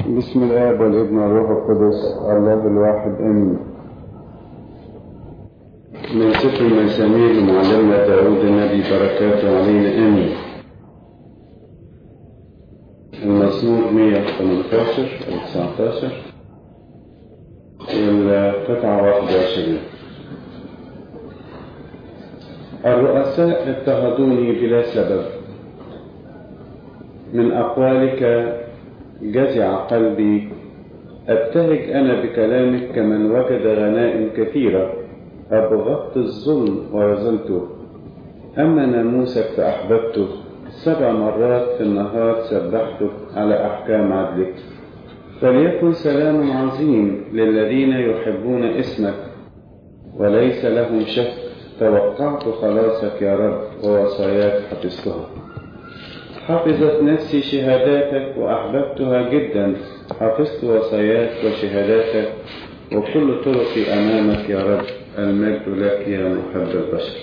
بسم الآب والابن والروح القدس الله الواحد آمين من سفر المزامير لمعلمنا داود النبي بركاته علينا آمين المزمور 118 أو 19 والقطعة 21 الرؤساء اضطهدوني بلا سبب من أقوالك جزع قلبي أبتهج أنا بكلامك كمن وجد غنائم كثيرة أبغضت الظلم ورزلته أما ناموسك فأحببته سبع مرات في النهار سبحتك على أحكام عدلك فليكن سلام عظيم للذين يحبون اسمك وليس لهم شك توقعت خلاصك يا رب ووصاياك حفظتها حفظت نفسي شهاداتك وأحببتها جدا حفظت وصاياك وشهاداتك وكل طرقي أمامك يا رب المجد لك يا محب البشر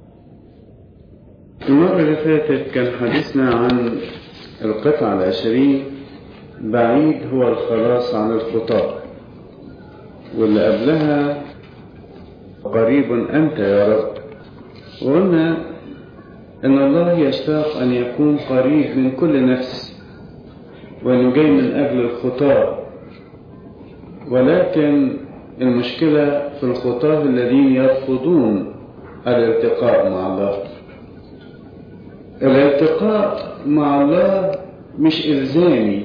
المرة اللي فاتت كان حديثنا عن القطعة العشرين بعيد هو الخلاص عن الخطاة واللي قبلها قريب أنت يا رب وقلنا إن الله يشتاق أن يكون قريب من كل نفس وأنه جاي من أجل الخطاة ولكن المشكلة في الخطاة الذين يرفضون الالتقاء مع الله الالتقاء مع الله مش إلزامي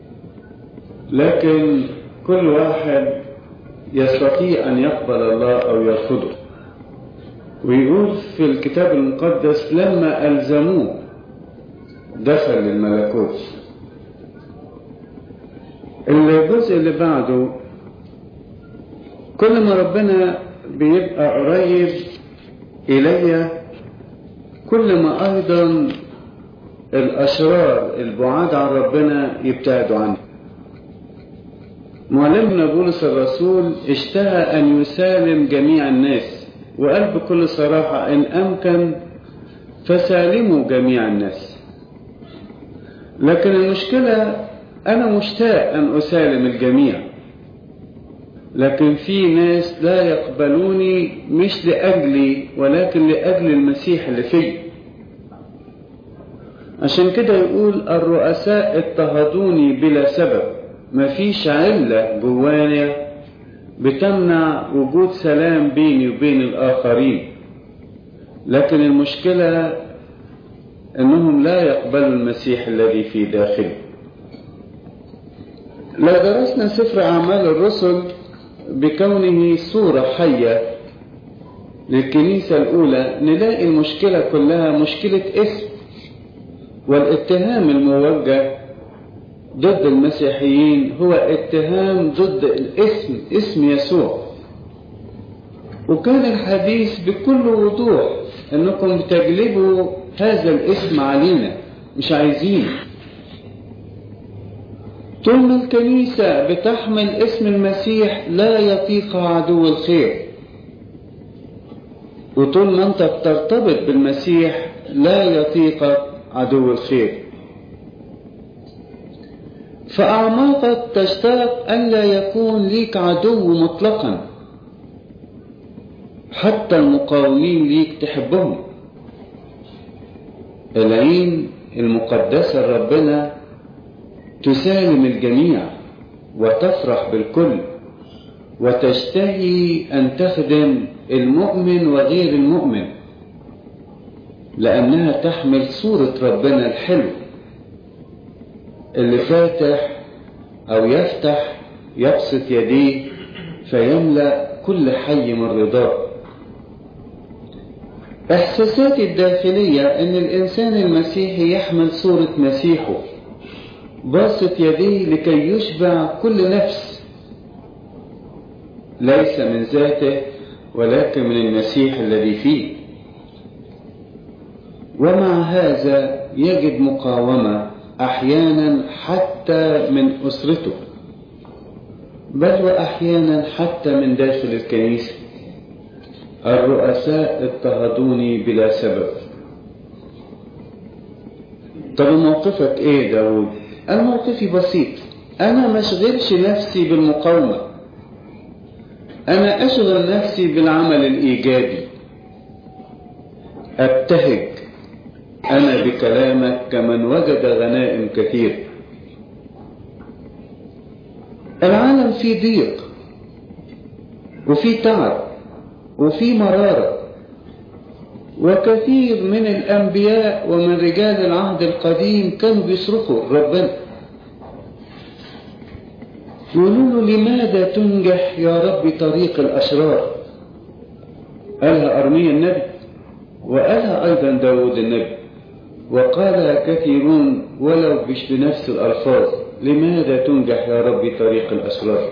لكن كل واحد يستطيع أن يقبل الله أو يرفضه ويقول في الكتاب المقدس لما ألزموه دخل للملكوت الجزء اللي بعده كل ما ربنا بيبقى قريب إلي كل ما أيضا الأشرار البعاد عن ربنا يبتعدوا عنه معلمنا بولس الرسول اشتهى أن يسالم جميع الناس وقال بكل صراحة إن أمكن فسالموا جميع الناس لكن المشكلة أنا مشتاق أن أسالم الجميع لكن في ناس لا يقبلوني مش لأجلي ولكن لأجل المسيح اللي فيه عشان كده يقول الرؤساء اضطهدوني بلا سبب مفيش علة جوايا بتمنع وجود سلام بيني وبين الآخرين لكن المشكلة أنهم لا يقبلوا المسيح الذي في داخله لو درسنا سفر أعمال الرسل بكونه صورة حية للكنيسة الأولى نلاقي المشكلة كلها مشكلة اسم والاتهام الموجه ضد المسيحيين هو اتهام ضد الاسم اسم يسوع وكان الحديث بكل وضوح انكم تجلبوا هذا الاسم علينا مش عايزين طول ما الكنيسة بتحمل اسم المسيح لا يطيق عدو الخير وطول ما انت بترتبط بالمسيح لا يطيق عدو الخير فأعماقك تشتاق ألا يكون ليك عدو مطلقا حتى المقاومين ليك تحبهم العين المقدسة لربنا تسالم الجميع وتفرح بالكل وتشتهي أن تخدم المؤمن وغير المؤمن لأنها تحمل صورة ربنا الحلو اللي فاتح أو يفتح يبسط يديه فيملأ كل حي من رضاه إحساساتي الداخلية أن الإنسان المسيحي يحمل صورة مسيحه باسط يديه لكي يشبع كل نفس ليس من ذاته ولكن من المسيح الذي فيه ومع هذا يجد مقاومة أحيانا حتى من أسرته بل وأحيانا حتى من داخل الكنيسة الرؤساء اضطهدوني بلا سبب طب موقفك ايه داود الموقف بسيط أنا ما أشغلش نفسي بالمقاومة أنا أشغل نفسي بالعمل الإيجابي أبتهج أنا بكلامك كمن وجد غنائم كثير العالم فيه ضيق وفيه تعب وفيه مرارة وكثير من الأنبياء ومن رجال العهد القديم كانوا بيصرخوا ربنا يقولوا له لماذا تنجح يا رب طريق الأشرار قالها أرميا النبي وقالها أيضا داود النبي وقالها كثيرون ولو مش بنفس الألفاظ لماذا تنجح يا رب طريق الأشرار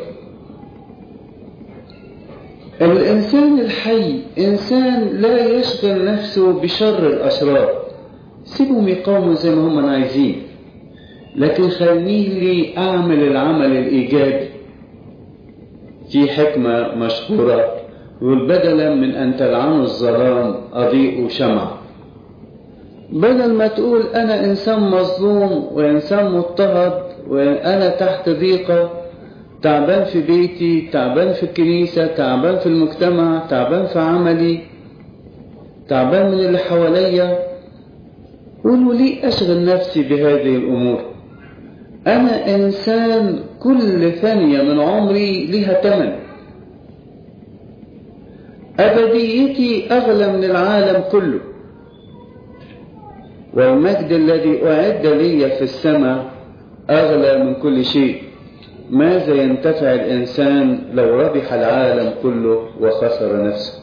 الإنسان الحي إنسان لا يشغل نفسه بشر الأشرار سيبهم يقاوموا زي ما هم عايزين لكن خليني أعمل العمل الإيجابي في حكمة مشهورة يقول بدلا من أن تلعنوا الظلام أضيء شمع بدل ما تقول أنا إنسان مظلوم وإنسان مضطهد وأنا تحت ضيقة تعبان في بيتي تعبان في الكنيسة تعبان في المجتمع تعبان في عملي تعبان من اللي حواليا قولوا لي أشغل نفسي بهذه الأمور أنا إنسان كل ثانية من عمري لها ثمن أبديتي أغلى من العالم كله والمجد الذي أعد لي في السماء أغلى من كل شيء ماذا ينتفع الإنسان لو ربح العالم كله وخسر نفسه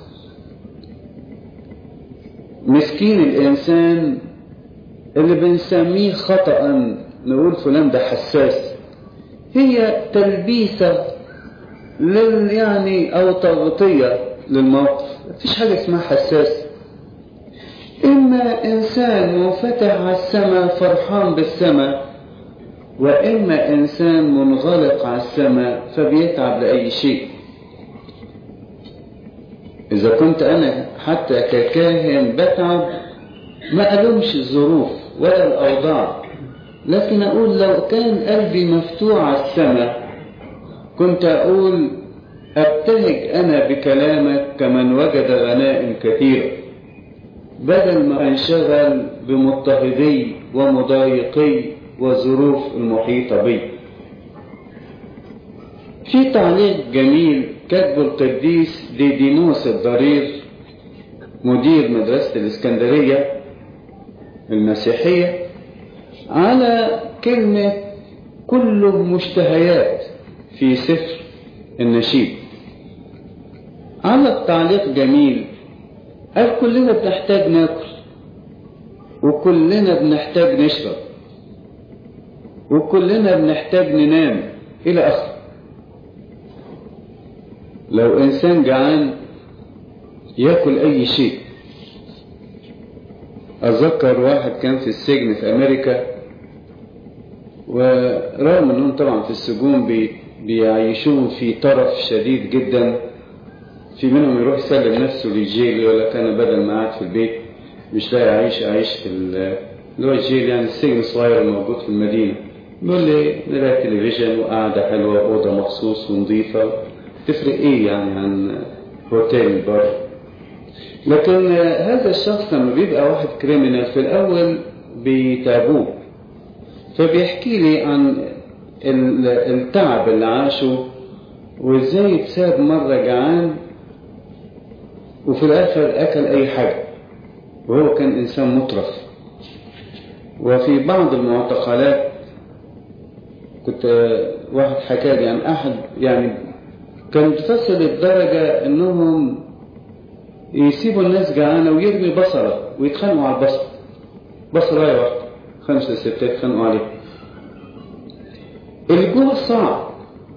مسكين الإنسان اللي بنسميه خطأ نقول فلان ده حساس هي تلبيسة لل يعني أو تغطية للموقف مفيش حاجة اسمها حساس إما إنسان منفتح على السماء فرحان بالسماء وإما إنسان منغلق على السماء فبيتعب لأي شيء إذا كنت أنا حتى ككاهن بتعب ما ألومش الظروف ولا الأوضاع لكن أقول لو كان قلبي مفتوح على السماء كنت أقول أبتهج أنا بكلامك كمن وجد غنائم كثيرة بدل ما انشغل بمضطهدي ومضايقي والظروف المحيطة بي في تعليق جميل كتبه القديس ديدينوس الضرير مدير مدرسة الإسكندرية المسيحية على كلمة كله مشتهيات في سفر النشيد على التعليق جميل قال كلنا بنحتاج ناكل وكلنا بنحتاج نشرب وكلنا بنحتاج ننام إلى آخره لو إنسان جعان ياكل أي شيء أتذكر واحد كان في السجن في أمريكا ورغم أنهم طبعا في السجون بي بيعيشوه في طرف شديد جدا في منهم يروح يسلم نفسه للجيل يقول لك أنا بدل ما قاعد في البيت مش لاقي أعيش أعيش في اللي هو الجيل يعني السجن الصغير الموجود في المدينة بيقول لي نلاقي تلفزيون وقعدة حلوة أوضة مخصوص ونظيفة تفرق إيه يعني عن هوتيل بره لكن هذا الشخص لما بيبقى واحد كريمنال في الأول بيتابوه فبيحكي لي عن التعب اللي عاشه وازاي اتساب مرة جعان وفي الآخر أكل أي حاجة وهو كان إنسان مطرف وفي بعض المعتقلات كنت واحد حكى لي عن أحد يعني كان بتصل الدرجة إنهم يسيبوا الناس جعانة ويرمي بصرة ويتخانقوا على البصر بصرة واحدة خمسة ستة يتخانقوا عليه الجوع صعب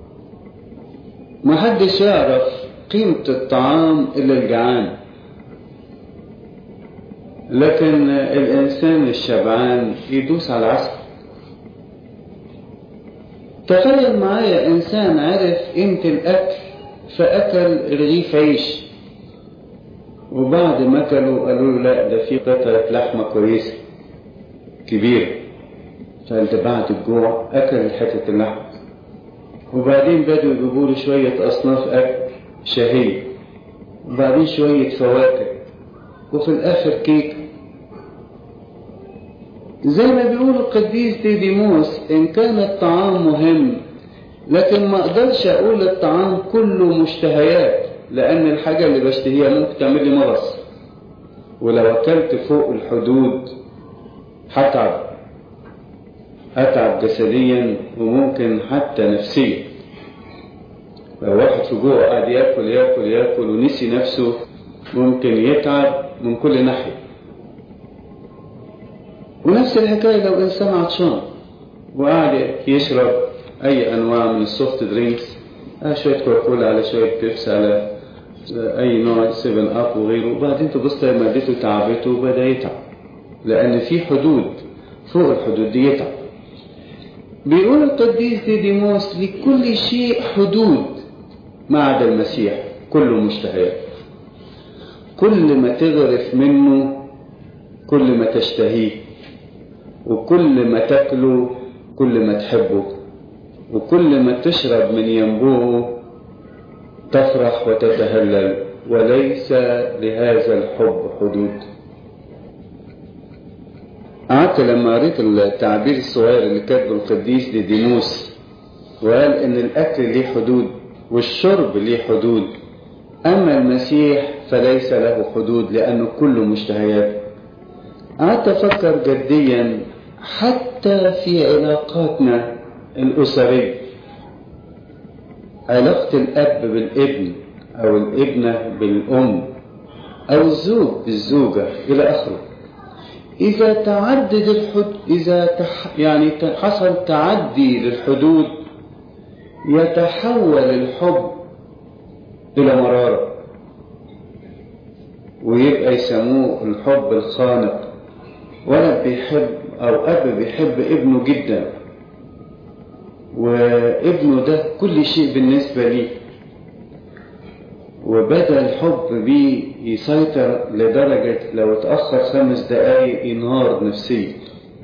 ما حدش يعرف قيمة الطعام إلا الجعان لكن الإنسان الشبعان يدوس على العسل تخيل معايا إنسان عرف قيمة الأكل فأكل رغيف عيش وبعد ما أكلوا قالوا له لا ده في قطعة لحمة كويسة كبيرة فأنت بعد الجوع أكل حتة اللحم وبعدين بدوا يجيبوا له شوية أصناف أكل شهية وبعدين شوية فواكه وفي الآخر كيك زي ما بيقول القديس ديديموس إن كان الطعام مهم لكن ما أقدرش أقول الطعام كله مشتهيات لأن الحاجة اللي بشتهيها ممكن تعمل لي مرض ولو أكلت فوق الحدود هتعب أتعب جسديا وممكن حتى نفسيا لو واحد في جوه قاعد ياكل ياكل ياكل ونسي نفسه ممكن يتعب من كل ناحية ونفس الحكاية لو إنسان عطشان وقاعد يشرب أي أنواع من السوفت درينكس آه شوية كوكولا على شوية بيبس على أي نوع سيفن أب وغيره وبعدين تبص تلاقي معدته تعبته وبدأ يتعب لأن في حدود فوق الحدود دي يتعب بيقول القديس ديديموس لكل شيء حدود ما عدا المسيح كله مشتهيات كل ما تغرف منه كل ما تشتهيه وكل ما تاكله كل ما تحبه وكل ما تشرب من ينبوعه تفرح وتتهلل وليس لهذا الحب حدود قعدت لما قريت التعبير الصغير اللي كاتبه القديس ديديموس وقال ان الاكل ليه حدود والشرب ليه حدود اما المسيح فليس له حدود لانه كله مشتهيات قعدت افكر جديا حتى في علاقاتنا الاسريه علاقه الاب بالابن او الابنه بالام او الزوج بالزوجه الى اخره إذا تعدد الحد إذا تح... يعني حصل تعدي للحدود يتحول الحب إلى مرارة ويبقى يسموه الحب الخانق ولد بيحب أو أب بيحب ابنه جدا وابنه ده كل شيء بالنسبة ليه وبدأ الحب بيه يسيطر لدرجة لو اتأخر خمس دقايق ينهار نفسيا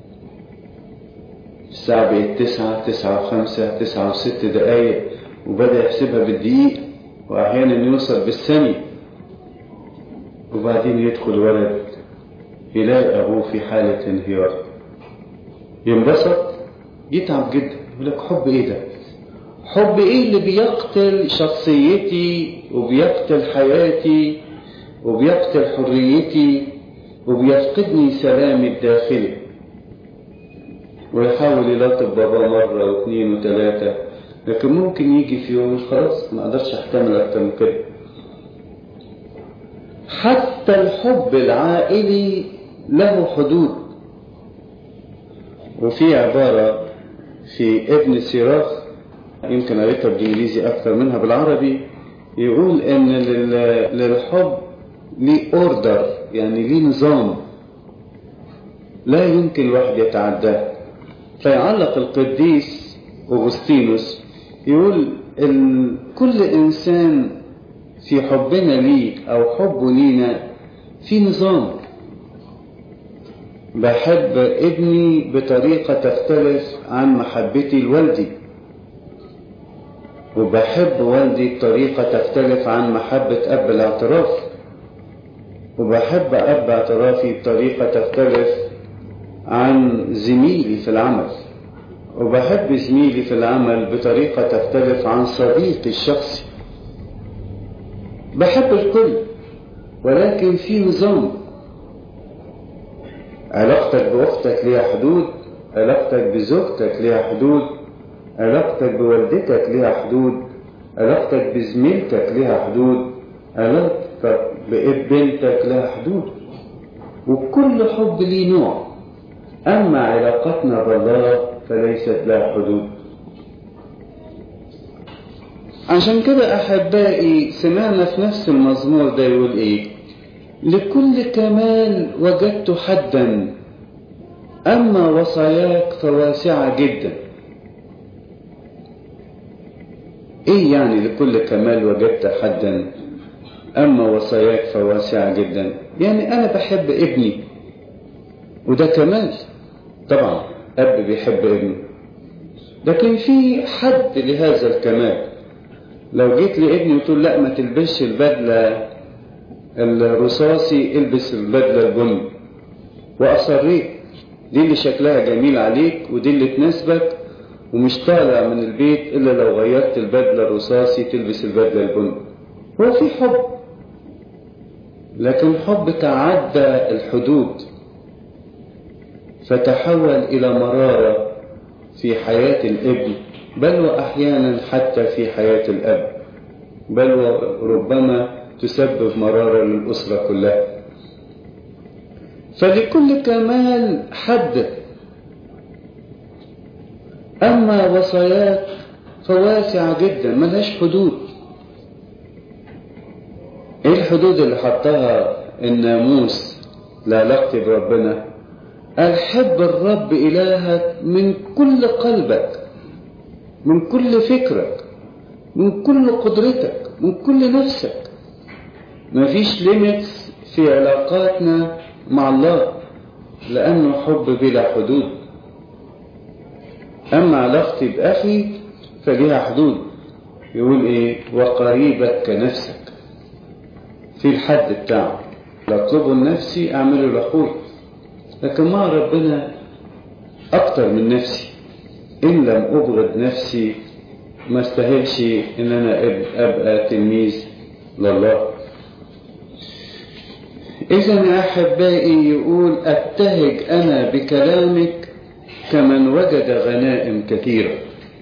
الساعة بقت تسعة تسعة وخمسة تسعة وست دقايق وبدأ يحسبها بالدقيق وأحيانا يوصل بالثانية وبعدين يدخل ولد يلاقي أبوه في حالة انهيار ينبسط يتعب جدا يقول لك حب إيه ده؟ حب ايه اللي بيقتل شخصيتي وبيقتل حياتي وبيقتل حريتي وبيفقدني سلامي الداخلي ويحاول يلاطف بابا مرة واثنين وثلاثة لكن ممكن يجي في يوم خلاص ما اقدرش احتمل اكتر من كده حتى الحب العائلي له حدود وفي عبارة في ابن سيراخ يمكن قريتها بالانجليزي اكثر منها بالعربي يقول ان للحب ليه اوردر يعني ليه نظام لا يمكن الواحد يتعداه فيعلق القديس اغسطينوس يقول ال... كل انسان في حبنا ليه او حبه لينا في نظام بحب ابني بطريقه تختلف عن محبتي لوالدي وبحب والدي بطريقة تختلف عن محبة أب الاعتراف وبحب أب اعترافي بطريقة تختلف عن زميلي في العمل وبحب زميلي في العمل بطريقة تختلف عن صديقي الشخصي بحب الكل ولكن في نظام علاقتك بأختك ليها حدود علاقتك بزوجتك ليها حدود علاقتك بوالدتك ليها حدود علاقتك بزميلتك ليها حدود علاقتك ببنتك لها حدود وكل حب ليه نوع أما علاقتنا بالله فليست لها حدود عشان كده أحبائي سمعنا في نفس المزمور ده يقول إيه لكل كمال وجدت حدا أما وصاياك فواسعة جدا ايه يعني لكل كمال وجدت حدا اما وصاياك فواسعة جدا يعني انا بحب ابني وده كمال طبعا اب بيحب ابنه لكن في حد لهذا الكمال لو جيت لابني وتقول له لا ما تلبسش البدلة الرصاصي البس البدلة البني وأصريت دي اللي شكلها جميل عليك ودي اللي تناسبك ومش طالع من البيت إلا لو غيرت البدلة الرصاصي تلبس البدلة البني هو في حب لكن حب تعدى الحدود فتحول إلى مرارة في حياة الابن بل وأحيانا حتى في حياة الأب بل وربما تسبب مرارة للأسرة كلها فلكل كمال حد أما وصايات فواسعة جدا ملهاش حدود ايه الحدود اللي حطها الناموس لعلاقتي بربنا قال حب الرب إلهك من كل قلبك من كل فكرك من كل قدرتك من كل نفسك مفيش ليميتس في علاقاتنا مع الله لأنه حب بلا حدود أما علاقتي بأخي فليها حدود يقول إيه وقريبك كنفسك في الحد بتاعه لا اطلبه لنفسي أعمله لأخوي لكن مع ربنا أكتر من نفسي إن لم أبغض نفسي ما استاهلش إن أنا أبقى تلميذ لله إذا يا أحبائي يقول أبتهج أنا بكلامك كمن وجد غنائم كثيرة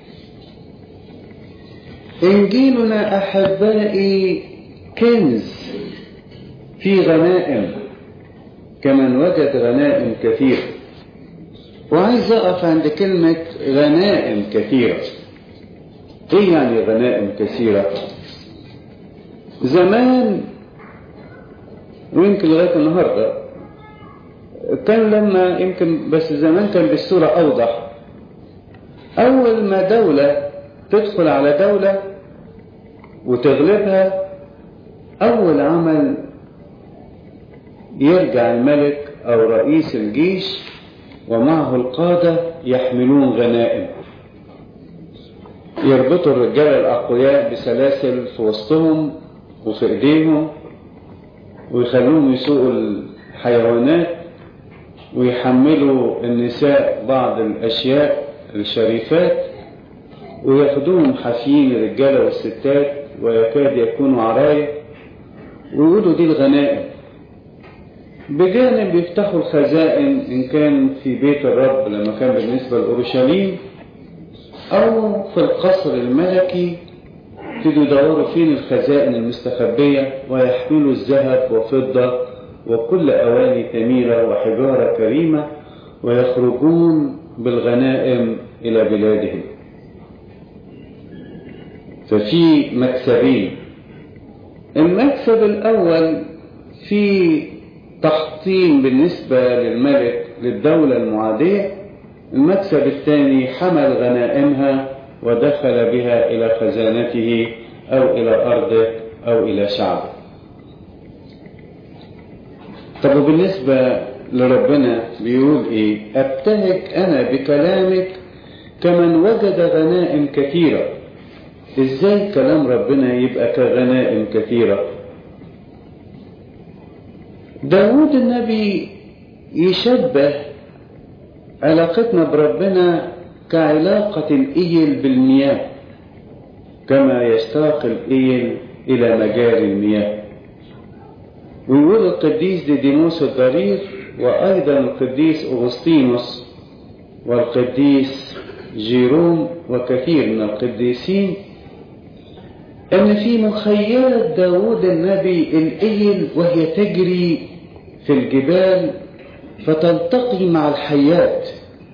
إنجيلنا أحبائي كنز في غنائم كمن وجد غنائم كثيرة وعايز أقف عند كلمة غنائم كثيرة إيه يعني غنائم كثيرة زمان ويمكن لغاية النهاردة كان لما يمكن بس زمان كان بالصورة أوضح أول ما دولة تدخل على دولة وتغلبها أول عمل يرجع الملك أو رئيس الجيش ومعه القادة يحملون غنائم يربطوا الرجال الأقوياء بسلاسل في وسطهم وفي إيديهم ويخلوهم يسوقوا الحيوانات ويحملوا النساء بعض الأشياء الشريفات وياخدوهم حافيين الرجالة والستات ويكاد يكونوا عرايا ويقولوا دي الغنائم بجانب يفتحوا الخزائن إن كان في بيت الرب لما كان بالنسبة لأورشليم أو في القصر الملكي يبتدوا يدوروا فين الخزائن المستخبية ويحملوا الذهب وفضة وكل أواني ثميرة وحجارة كريمة ويخرجون بالغنائم إلى بلادهم ففي مكسبين المكسب الأول في تحطيم بالنسبة للملك للدولة المعادية المكسب الثاني حمل غنائمها ودخل بها إلى خزانته أو إلى أرضه أو إلى شعبه طب وبالنسبة لربنا بيقول إيه أبتهج أنا بكلامك كمن وجد غنائم كثيرة إزاي كلام ربنا يبقى كغنائم كثيرة داود النبي يشبه علاقتنا بربنا كعلاقة الإيل بالمياه كما يشتاق الإيل إلى مجاري المياه ويقول القديس ديديموس الضرير وأيضا القديس أغسطينوس والقديس جيروم وكثير من القديسين أن في مخيلة داود النبي الإيل وهي تجري في الجبال فتلتقي مع الحيات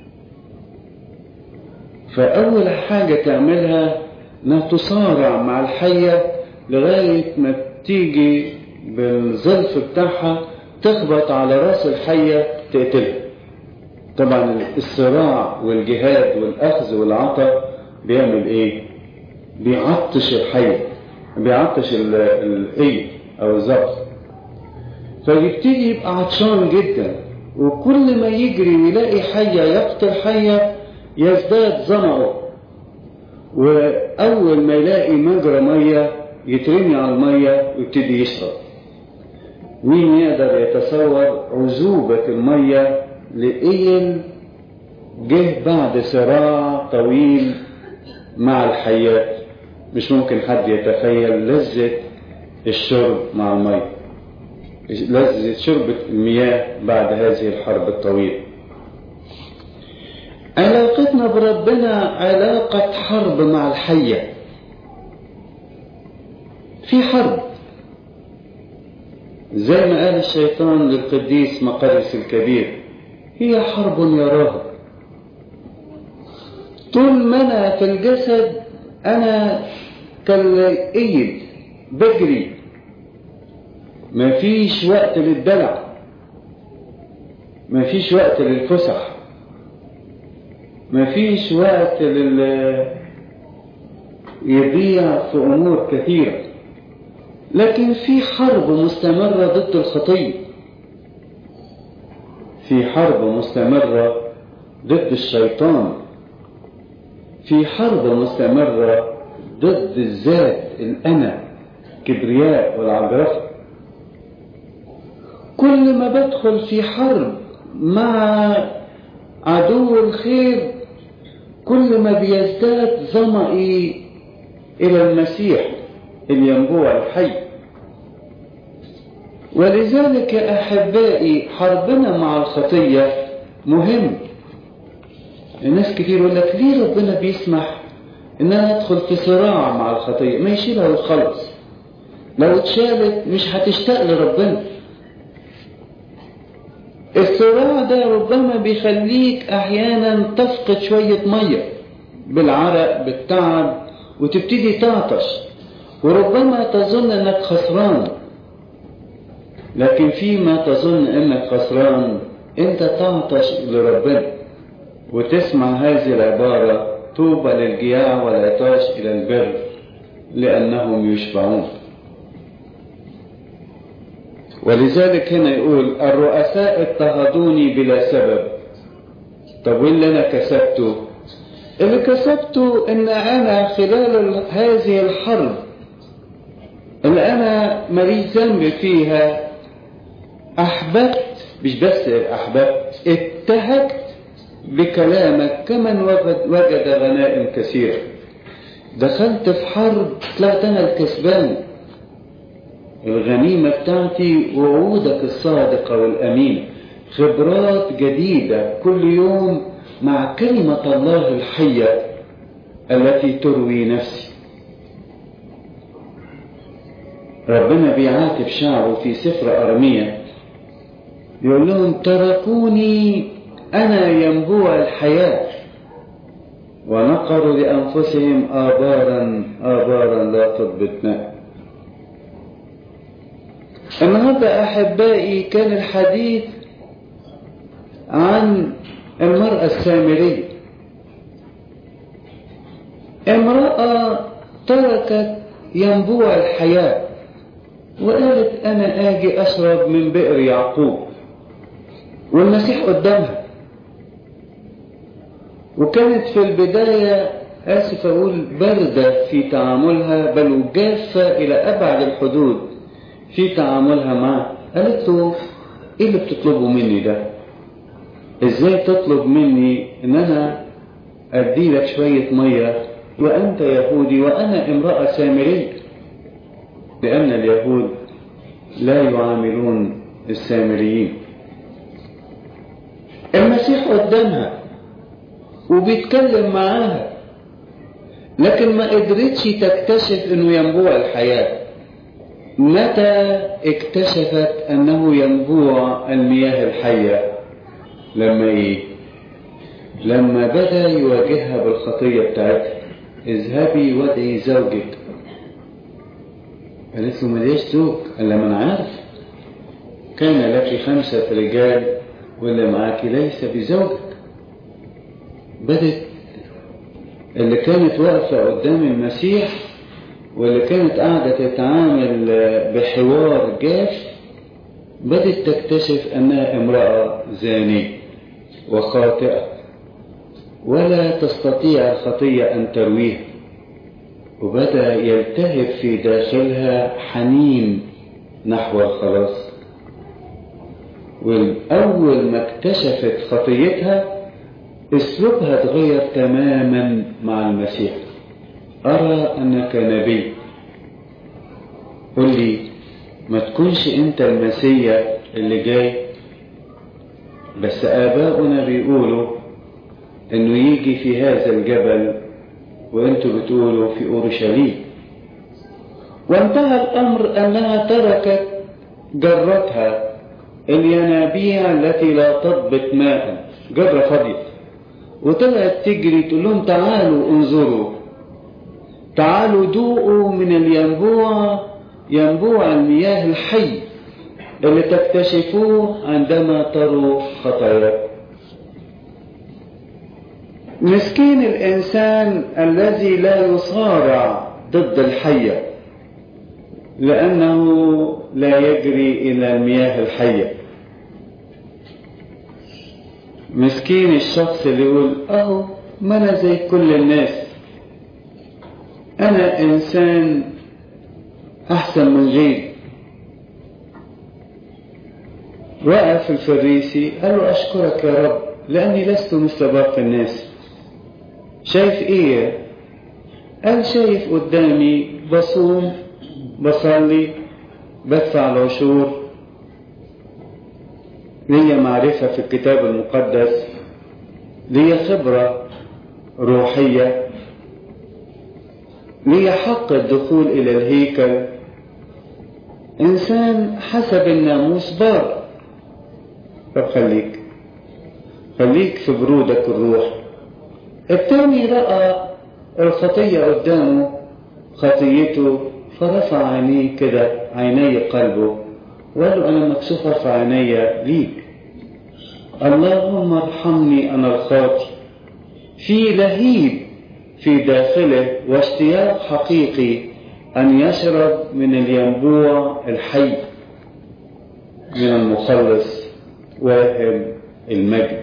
فأول حاجة تعملها أنها تصارع مع الحية لغاية ما تيجي بالظلف بتاعها تخبط على راس الحية تقتلها طبعا الصراع والجهاد والأخذ والعطاء بيعمل ايه بيعطش الحية بيعطش الايه او الزبط فيبتدي يبقى عطشان جدا وكل ما يجري ويلاقي حية يقتل حية يزداد ظمأه وأول ما يلاقي مجرى مية يترمي على المية ويبتدي يشرب مين يقدر يتصور عذوبة المية لإيل جه بعد صراع طويل مع الحيات مش ممكن حد يتخيل لذة الشرب مع المية لذة شرب المياه بعد هذه الحرب الطويلة علاقتنا بربنا علاقة حرب مع الحية في حرب زي ما قال الشيطان للقديس مقدس الكبير هي حرب يراها طول ما انا في الجسد انا كالإيد بجري مفيش وقت للدلع مفيش وقت للفسح مفيش وقت لل يضيع في امور كثيره لكن في حرب مستمره ضد الخطيه في حرب مستمره ضد الشيطان في حرب مستمره ضد الذات الانا كبرياء والعجرفه كل ما بدخل في حرب مع عدو الخير كل ما بيزداد ظمئي إلى المسيح الينبوع الحي ولذلك يا أحبائي حربنا مع الخطية مهم الناس كتير يقول لك ليه ربنا بيسمح ان انا ادخل في صراع مع الخطية ما يشيلها ويخلص لو اتشالت مش هتشتاق لربنا الصراع ده ربما بيخليك احيانا تفقد شوية مية بالعرق بالتعب وتبتدي تعطش وربما تظن انك خسران لكن فيما تظن انك خسران انت تعطش لربنا وتسمع هذه العبارة طوبى للجياع والعطاش الى البر لانهم يشبعون ولذلك هنا يقول الرؤساء اضطهدوني بلا سبب طب وايه اللي انا كسبته اللي كسبته ان انا خلال هذه الحرب اللي انا ماليش ذنب فيها احببت مش بس احببت اتهجت بكلامك كمن وجد, وجد غنائم كثيره دخلت في حرب طلعت انا الكسبان الغنيمة بتاعتي وعودك الصادقة والأمين خبرات جديدة كل يوم مع كلمة الله الحية التي تروي نفسي ربنا بيعاتب شعبه في سفر أرمية يقول لهم تركوني أنا ينبوع الحياة ونقروا لأنفسهم آبارا آبارا لا تضبط ماء النهارده احبائي كان الحديث عن المرأة السامرية امرأة تركت ينبوع الحياة وقالت أنا آجي أشرب من بئر يعقوب والمسيح قدامها وكانت في البداية آسف أقول باردة في تعاملها بل جافة إلى أبعد الحدود في تعاملها معه قالت له ايه اللي بتطلبه مني ده ازاي تطلب مني ان انا ادي لك شوية مية وانت يهودي وانا امرأة سامرية لان اليهود لا يعاملون السامريين المسيح قدامها وبيتكلم معاها لكن ما قدرتش تكتشف انه ينبوع الحياه متى اكتشفت انه ينبوع المياه الحية لما ايه لما بدا يواجهها بالخطية بتاعتها اذهبي وادعي زوجك قالت له مليش زوج قال لما انا عارف كان لك خمسة رجال واللي معاك ليس بزوجك بدت اللي كانت واقفة قدام المسيح واللي كانت قاعدة تتعامل بحوار جاف بدت تكتشف أنها امرأة زانية وخاطئة ولا تستطيع الخطية أن ترويها وبدأ يلتهب في داخلها حنين نحو الخلاص والأول ما اكتشفت خطيتها اسلوبها اتغير تماما مع المسيح أرى أنك نبي قل لي ما تكونش أنت المسيا اللي جاي بس آباؤنا بيقولوا إنه يجي في هذا الجبل وأنتوا بتقولوا في أورشليم وانتهى الأمر أنها تركت جرتها الينابيع التي لا تضبط ماء جرة فاضية وطلعت تجري تقول لهم تعالوا انظروا تعالوا دوقوا من الينبوع ينبوع المياه الحي اللي تكتشفوه عندما تروا خطاياكم مسكين الإنسان الذي لا يصارع ضد الحية لأنه لا يجري إلى المياه الحية مسكين الشخص اللي يقول أهو ما أنا زي كل الناس أنا إنسان أحسن من غيري وقف الفريسي قال له أشكرك يا رب لأني لست مثل باقي الناس شايف إيه قال شايف قدامي بصوم بصلي بدفع العشور ليا معرفة في الكتاب المقدس ليا خبرة روحية ليا حق الدخول إلى الهيكل إنسان حسب الناموس بار طب خليك خليك في برودك الروح التاني رأى الخطية قدامه خطيته فرفع عينيه كده عيني قلبه وقال له أنا مكسوف ارفع عيني ليك اللهم ارحمني أنا الخاطي في لهيب في داخله واشتياق حقيقي أن يشرب من الينبوع الحي من المخلص واهب المجد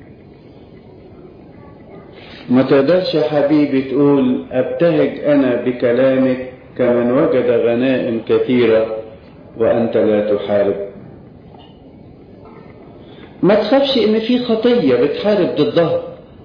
ما تقدرش يا حبيبي تقول ابتهج أنا بكلامك كمن وجد غنائم كثيرة وأنت لا تحارب ما تخافش إن في خطية بتحارب ضدها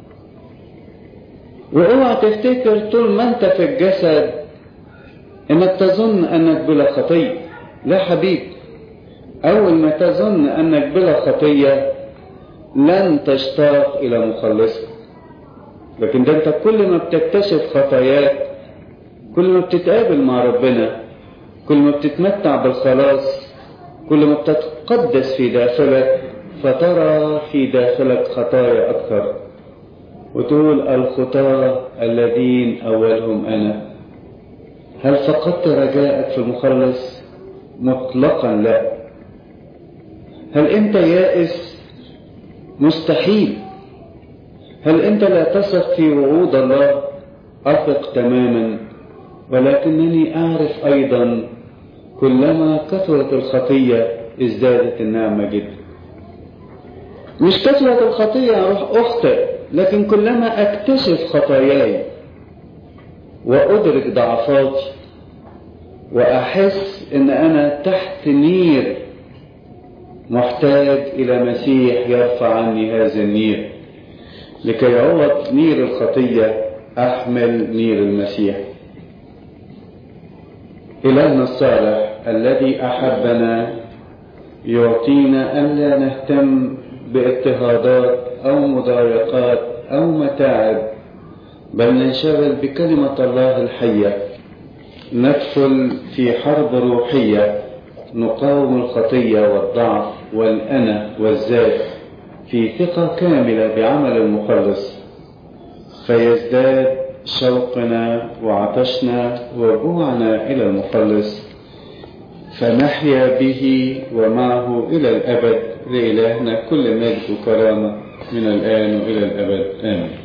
واوعى تفتكر طول ما انت في الجسد انك تظن انك بلا خطية لا حبيب اول ما تظن انك بلا خطية لن تشتاق الى مخلصك لكن ده انت كل ما بتكتشف خطاياك كل ما بتتقابل مع ربنا كل ما بتتمتع بالخلاص كل ما بتتقدس في داخلك فترى في داخلك خطايا اكثر وتقول الخطاة الذين أولهم أنا هل فقدت رجاءك في المخلص مطلقا لا هل أنت يائس مستحيل هل أنت لا تثق في وعود الله أثق تماما ولكنني أعرف أيضا كلما كثرت الخطية ازدادت النعمة جدا مش كثرت الخطية أروح أخطئ لكن كلما أكتشف خطاياي وأدرك ضعفاتي وأحس إن أنا تحت نير محتاج إلى مسيح يرفع عني هذا النير لكي يعوض نير الخطية أحمل نير المسيح إلهنا الصالح الذي أحبنا يعطينا ألا نهتم باضطهادات أو مضايقات أو متاعب بل ننشغل بكلمة الله الحية ندخل في حرب روحية نقاوم الخطية والضعف والأنا والذات في ثقة كاملة بعمل المخلص فيزداد شوقنا وعطشنا وجوعنا إلى المخلص فنحيا به ومعه إلى الأبد لإلهنا كل مجد وكرامة من الآن وإلى الأبد آمين